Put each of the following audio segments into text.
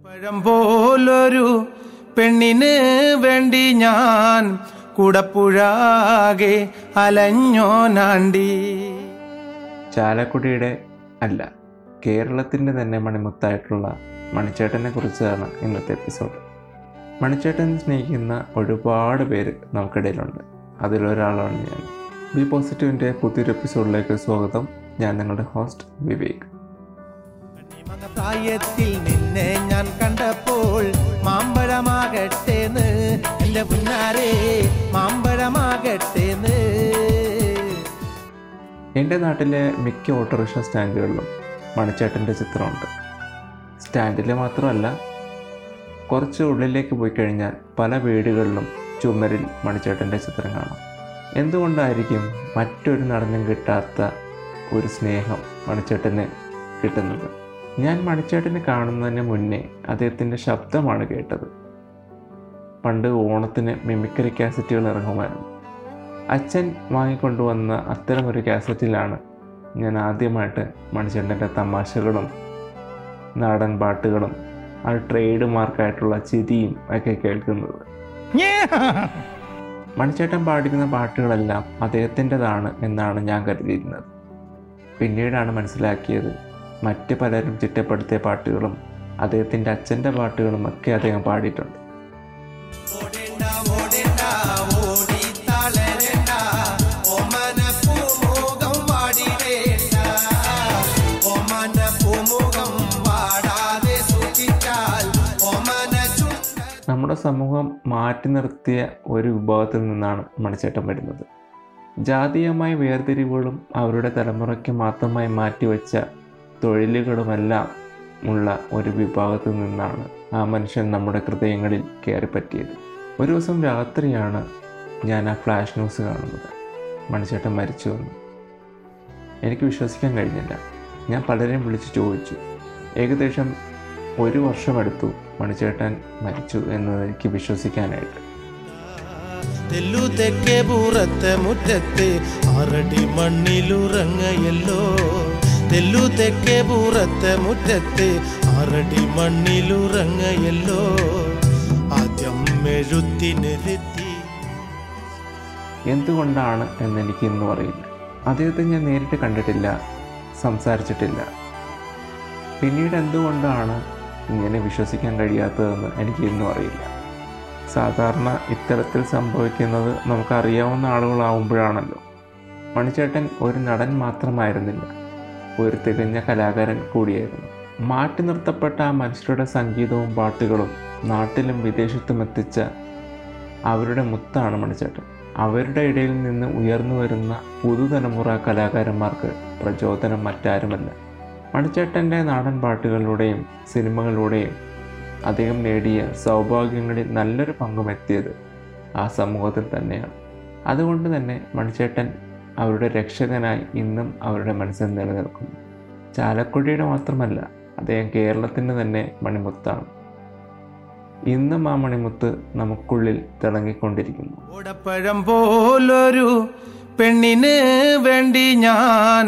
പഴം പോലൊരു പെണ്ണിന് വേണ്ടി ഞാൻ കുടപ്പുഴാകെ അലഞ്ഞോനാണ്ടി ചാലക്കുടിയുടെ അല്ല കേരളത്തിൻ്റെ തന്നെ മണിമുത്തായിട്ടുള്ള മണിച്ചേട്ടനെ കുറിച്ചാണ് ഇന്നത്തെ എപ്പിസോഡ് മണിച്ചേട്ടൻ സ്നേഹിക്കുന്ന ഒരുപാട് പേര് നമുക്കിടയിലുണ്ട് അതിലൊരാളാണ് ഞാൻ ബി പോസിറ്റീവിൻ്റെ പുതിയൊരു എപ്പിസോഡിലേക്ക് സ്വാഗതം ഞാൻ നിങ്ങളുടെ ഹോസ്റ്റ് വിവേക് കണ്ണിമങ്ങ പ്രായത്തിൽ നിന്നെ ഞാൻ കണ്ടപ്പോൾ മാമ്പഴമാകട്ടേന്ന് എന്റെ പുന്നാരെ മാമ്പഴമാകട്ടേന്ന് എൻ്റെ നാട്ടിലെ മിക്ക ഓട്ടോറിക്ഷ സ്റ്റാൻഡുകളിലും മണിച്ചേട്ടൻ്റെ ചിത്രമുണ്ട് സ്റ്റാൻഡിൽ മാത്രമല്ല കുറച്ച് ഉള്ളിലേക്ക് പോയി കഴിഞ്ഞാൽ പല വീടുകളിലും ചുമരിൽ മണിച്ചേട്ടൻ്റെ ചിത്രം കാണാം എന്തുകൊണ്ടായിരിക്കും മറ്റൊരു നടനും കിട്ടാത്ത ഒരു സ്നേഹം മണിച്ചേട്ടന് കിട്ടുന്നത് ഞാൻ മണിച്ചേട്ടനെ കാണുന്നതിന് മുന്നേ അദ്ദേഹത്തിൻ്റെ ശബ്ദമാണ് കേട്ടത് പണ്ട് ഓണത്തിന് മിമിക്രി കാസറ്റുകൾ ഇറങ്ങുമായിരുന്നു അച്ഛൻ വാങ്ങിക്കൊണ്ടുവന്ന അത്തരമൊരു കാസറ്റിലാണ് ഞാൻ ആദ്യമായിട്ട് മണിച്ചേട്ടൻ്റെ തമാശകളും നാടൻ പാട്ടുകളും ആ ട്രേഡ് മാർക്കായിട്ടുള്ള ചിരിയും ഒക്കെ കേൾക്കുന്നത് മണിച്ചേട്ടൻ പാടിക്കുന്ന പാട്ടുകളെല്ലാം അദ്ദേഹത്തിൻ്റെതാണ് എന്നാണ് ഞാൻ കരുതിയിരുന്നത് പിന്നീടാണ് മനസ്സിലാക്കിയത് മറ്റ് പലരും ചിട്ടപ്പെടുത്തിയ പാട്ടുകളും അദ്ദേഹത്തിൻ്റെ അച്ഛൻ്റെ പാട്ടുകളും ഒക്കെ അദ്ദേഹം പാടിയിട്ടുണ്ട് ഓടേണ്ട ഓടേണ്ട ഓടി തളരേണ്ട ഓമന പൂമുഖം വാടിടേണ്ട ഓമന പൂമുഖം വാടാതെ സൂക്ഷിച്ചാൽ ഓമന ചുണ്ട നമ്മുടെ സമൂഹം മാറ്റി നിർത്തിയ ഒരു വിഭാഗത്തിൽ നിന്നാണ് മണിച്ചേട്ടൻ വരുന്നത് ജാതീയമായ വേർതിരിവുകളും അവരുടെ തലമുറയ്ക്ക് മാത്രമായി മാറ്റിവെച്ച തൊഴിലുകളുമെല്ലാം ഉള്ള ഒരു വിഭാഗത്തിൽ നിന്നാണ് ആ മനുഷ്യൻ നമ്മുടെ ഹൃദയങ്ങളിൽ കയറിപ്പറ്റിയത് ഒരു ദിവസം രാത്രിയാണ് ഞാൻ ആ ഫ്ലാഷ് ന്യൂസ് കാണുന്നത് മണിച്ചേട്ടൻ മരിച്ചു എന്ന് എനിക്ക് വിശ്വസിക്കാൻ കഴിഞ്ഞില്ല ഞാൻ പലരെയും വിളിച്ച് ചോദിച്ചു ഏകദേശം ഒരു വർഷമെടുത്തു മണിച്ചേട്ടൻ മരിച്ചു എന്നത് എനിക്ക് വിശ്വസിക്കാനായിട്ട് തെല്ലു തെക്കേ പൂറത്തെ മുറ്റത്ത് ആറടി മണ്ണിലുറങ്ങയല്ലോ തെല്ലു തെക്കേ പൂറത്തെ മുറ്റത്ത് ആറടി മണ്ണിലുറങ്ങയല്ലോ ആദ്യം എഴുത്തിനിരുത്തി എന്തുകൊണ്ടാണ് എന്നെനിക്ക് ഇന്നും അറിയില്ല അദ്ദേഹത്തെ ഞാൻ നേരിട്ട് കണ്ടിട്ടില്ല സംസാരിച്ചിട്ടില്ല പിന്നീട് എന്തുകൊണ്ടാണ് ഇങ്ങനെ വിശ്വസിക്കാൻ കഴിയാത്തതെന്ന് എനിക്ക് ഇന്നും അറിയില്ല സാധാരണ ഇത്തരത്തിൽ സംഭവിക്കുന്നത് നമുക്കറിയാവുന്ന ആളുകളാവുമ്പോഴാണല്ലോ മണിച്ചേട്ടൻ ഒരു നടൻ മാത്രമായിരുന്നില്ല ഒരു തികഞ്ഞ കലാകാരൻ കൂടിയായിരുന്നു മാറ്റി നിർത്തപ്പെട്ട ആ മനുഷ്യരുടെ സംഗീതവും പാട്ടുകളും നാട്ടിലും വിദേശത്തും എത്തിച്ച അവരുടെ മുത്താണ് മണിച്ചേട്ടൻ അവരുടെ ഇടയിൽ നിന്ന് ഉയർന്നു വരുന്ന പുതുതലമുറ കലാകാരന്മാർക്ക് പ്രചോദനം മറ്റാരുമല്ല മണിച്ചേട്ടൻ്റെ നാടൻ പാട്ടുകളിലൂടെയും സിനിമകളിലൂടെയും അദ്ദേഹം നേടിയ സൗഭാഗ്യങ്ങളിൽ നല്ലൊരു പങ്കും എത്തിയത് ആ സമൂഹത്തിൽ തന്നെയാണ് അതുകൊണ്ട് തന്നെ മണിച്ചേട്ടൻ അവരുടെ രക്ഷകനായി ഇന്നും അവരുടെ മനസ്സിൽ നിലനിൽക്കുന്നു ചാലക്കുടിയുടെ മാത്രമല്ല അദ്ദേഹം കേരളത്തിൻ്റെ തന്നെ മണിമുത്താണ് ഇന്നും ആ മണിമുത്ത് നമുക്കുള്ളിൽ തിളങ്ങിക്കൊണ്ടിരിക്കുന്നു കൂടപ്പഴം പോലൊരു പെണ്ണിന് വേണ്ടി ഞാൻ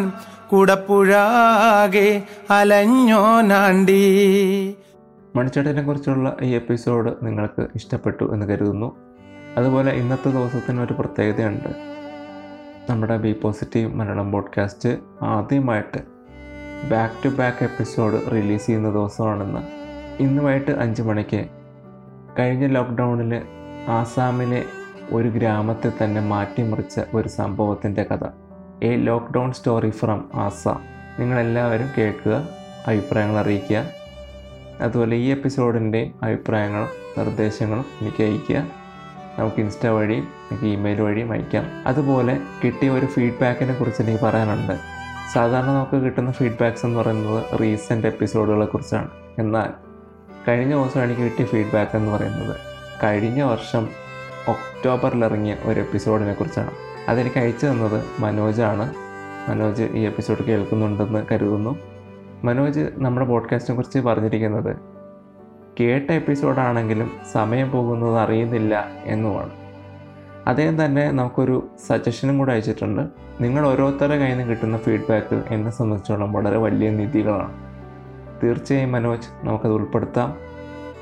കുടപ്പുഴാകെ അലഞ്ഞോനാണ്ടി മണിച്ചേട്ടനെ കുറിച്ചുള്ള ഈ എപ്പിസോഡ് നിങ്ങൾക്ക് ഇഷ്ടപ്പെട്ടു എന്ന് കരുതുന്നു അതുപോലെ ഇന്നത്തെ ദിവസത്തിന് ഒരു പ്രത്യേകതയുണ്ട് നമ്മുടെ ബി പോസിറ്റീവ് മലയാളം പോഡ്കാസ്റ്റ് ആദ്യമായിട്ട് back to back episode release ചെയ്യുന്ന ദിവസമാണെന്ന് ഇന്ന് വൈകിട്ട് അഞ്ച് മണിക്ക് കഴിഞ്ഞ ലോക്ക്ഡൗണിൽ ആസാമിലെ ഒരു ഗ്രാമത്തെ തന്നെ മാറ്റിമറിച്ച ഒരു സംഭവത്തിൻ്റെ കഥ a lockdown story from Assam നിങ്ങളെല്ലാവരും കേൾക്കുക അഭിപ്രായങ്ങൾ അറിയിക്കുക അതുപോലെ ഈ എപ്പിസോഡിൻ്റെ അഭിപ്രായങ്ങളും നിർദ്ദേശങ്ങളും എനിക്ക് അയയ്ക്കുക നമുക്ക് ഇൻസ്റ്റ വഴിയും എനിക്ക് ഇമെയിൽ വഴിയും അയക്കാം അതുപോലെ കിട്ടിയ ഒരു ഫീഡ്ബാക്കിനെ കുറിച്ച് എനിക്ക് പറയാനുണ്ട് സാധാരണ നമുക്ക് കിട്ടുന്ന ഫീഡ്ബാക്സ് എന്ന് പറയുന്നത് റീസെൻ്റ് എപ്പിസോഡുകളെ കുറിച്ചാണ് എന്നാൽ കഴിഞ്ഞ ദിവസം എനിക്ക് കിട്ടിയ ഫീഡ്ബാക്ക് എന്ന് പറയുന്നത് കഴിഞ്ഞ വർഷം ഒക്ടോബറിൽ ഇറങ്ങിയ ഒരു എപ്പിസോഡിനെ കുറിച്ചാണ് അതെനിക്ക് അയച്ചു തന്നത് മനോജാണ് മനോജ് ഈ എപ്പിസോഡ് കേൾക്കുന്നുണ്ടെന്ന് കരുതുന്നു മനോജ് നമ്മുടെ പോഡ്കാസ്റ്റിനെ കുറിച്ച് പറഞ്ഞിരിക്കുന്നത് കേട്ട എപ്പിസോഡാണെങ്കിലും സമയം പോകുന്നത് അറിയുന്നില്ല എന്നുമാണ് അദ്ദേഹം തന്നെ നമുക്കൊരു സജഷനും കൂടെ അയച്ചിട്ടുണ്ട് നിങ്ങൾ ഓരോരുത്തരുടെ കയ്യിൽ നിന്ന് കിട്ടുന്ന ഫീഡ്ബാക്ക് എന്നെ സംബന്ധിച്ചോളം വളരെ വലിയ നിധികളാണ് തീർച്ചയായും മനോജ് നമുക്കത് ഉൾപ്പെടുത്താം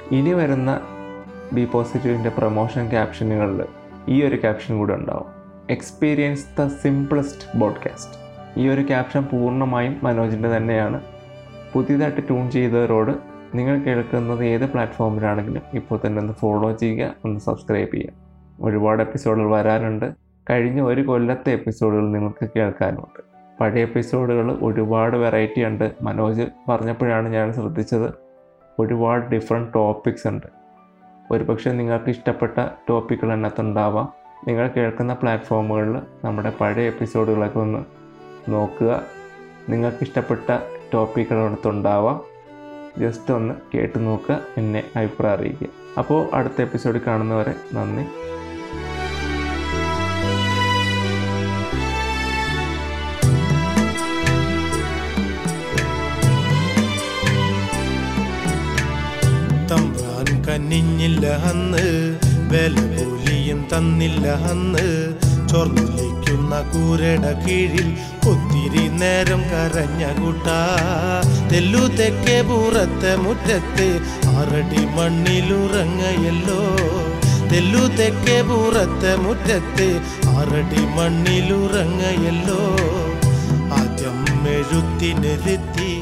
ഇനി വരുന്ന ബി പോസിറ്റീവിൻ്റെ പ്രൊമോഷൻ ക്യാപ്ഷനുകളിൽ ഈ ഒരു ക്യാപ്ഷൻ കൂടെ ഉണ്ടാവും എക്സ്പീരിയൻസ് ദ സിംപ്ലസ്റ്റ് ബോഡ്കാസ്റ്റ് ഈ ഒരു ക്യാപ്ഷൻ പൂർണ്ണമായും മനോജിൻ്റെ തന്നെയാണ് പുതിയതായിട്ട് ട്യൂൺ ചെയ്തവരോട് നിങ്ങൾ കേൾക്കുന്നത് ഏത് പ്ലാറ്റ്ഫോമിലാണെങ്കിലും ഇപ്പോൾ തന്നെ ഒന്ന് ഫോളോ ചെയ്യുക ഒന്ന് സബ്സ്ക്രൈബ് ചെയ്യുക ഒരുപാട് എപ്പിസോഡുകൾ വരാനുണ്ട് കഴിഞ്ഞ ഒരു കൊല്ലത്തെ എപ്പിസോഡുകൾ നിങ്ങൾക്ക് കേൾക്കാനുണ്ട് പഴയ എപ്പിസോഡുകൾ ഒരുപാട് വെറൈറ്റി ഉണ്ട് മനോജ് പറഞ്ഞപ്പോഴാണ് ഞാൻ ശ്രദ്ധിച്ചത് ഒരുപാട് ഡിഫറെൻറ്റ് ടോപ്പിക്സ് ഉണ്ട് ഒരുപക്ഷെ നിങ്ങൾക്ക് ഇഷ്ടപ്പെട്ട ടോപ്പിക്കുകൾ അതിനകത്തുണ്ടാവാം നിങ്ങൾ കേൾക്കുന്ന പ്ലാറ്റ്ഫോമുകളിൽ നമ്മുടെ പഴയ എപ്പിസോഡുകളൊക്കെ ഒന്ന് നോക്കുക നിങ്ങൾക്ക് ഇഷ്ടപ്പെട്ട ടോപ്പിക്കുകൾ അടുത്തുണ്ടാവാം ജസ്റ്റ് ഒന്ന് കേട്ട് നോക്കുക എന്നെ അഭിപ്രായം അറിയിക്കുക അപ്പോൾ അടുത്ത എപ്പിസോഡിൽ കാണുന്നവരെ നന്ദി തമ്പ്രാൻ കന്നിഞ്ഞില്ല അന്ന് വില കൂലിയും തന്നില്ല അന്ന് ചൊർന്നൊലിക്കുന്ന കൂരയുടെ കീഴിൽ ഒത്തിരി നേരം കരഞ്ഞ കൂട്ടാ തെല്ലു തെക്കേ പൂറത്തെ മുറ്റത്ത് ആറടി മണ്ണിലുറങ്ങയല്ലോ തെല്ലു തെക്കേ പൂറത്തെ മുറ്റത്ത് ആറടി മണ്ണിലുറങ്ങയല്ലോ ആദ്യം എഴുത്തിനിരുത്തി